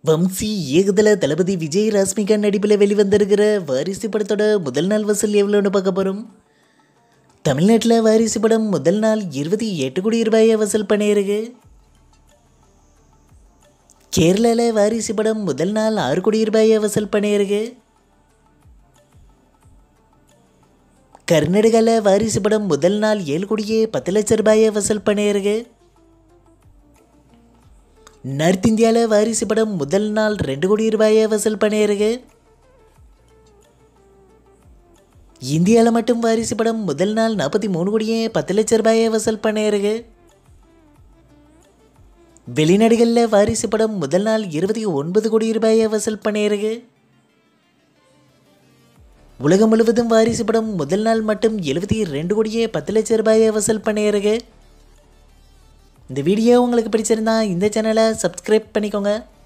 வம்சி இயக்குதல தளபதி விஜய் ராஸ்மிகா நடிப்பில் வெளிவந்திருக்கிற வாரிசு படத்தோட முதல் நாள் வசூல் எவ்வளோன்னு பார்க்க போகிறோம் தமிழ்நாட்டில் வாரிசு படம் முதல் நாள் இருபத்தி எட்டு கோடி ரூபாயை வசூல் பண்ணியிருக்கு கேரளாவில் வாரிசு படம் முதல் நாள் ஆறு கோடி ரூபாயை வசூல் பண்ணியிருக்கு கர்நாடகாவில் வாரிசு படம் முதல் நாள் ஏழு கோடியே பத்து லட்சம் ரூபாயை வசூல் பண்ணியிருக்கு நார்த் இந்தியாவில் வாரிசு படம் முதல் நாள் ரெண்டு கோடி ரூபாயை வசூல் பண்ணியிருக்கு இந்தியாவில் மட்டும் வாரிசு படம் முதல் நாள் நாற்பத்தி மூணு கோடியே பத்து லட்சம் ரூபாயை வசூல் பண்ணியிருக்கு வெளிநாடுகளில் வாரிசு படம் முதல் நாள் இருபத்தி ஒன்பது கோடி ரூபாயை வசூல் பண்ணியிருக்கு உலகம் முழுவதும் வாரிசு படம் முதல் நாள் மட்டும் எழுபத்தி ரெண்டு கோடியே பத்து லட்சம் ரூபாயை வசூல் பண்ணியிருக்கு இந்த வீடியோ உங்களுக்கு பிடிச்சிருந்தா இந்த சேனலை சப்ஸ்கிரைப் பண்ணிக்கோங்க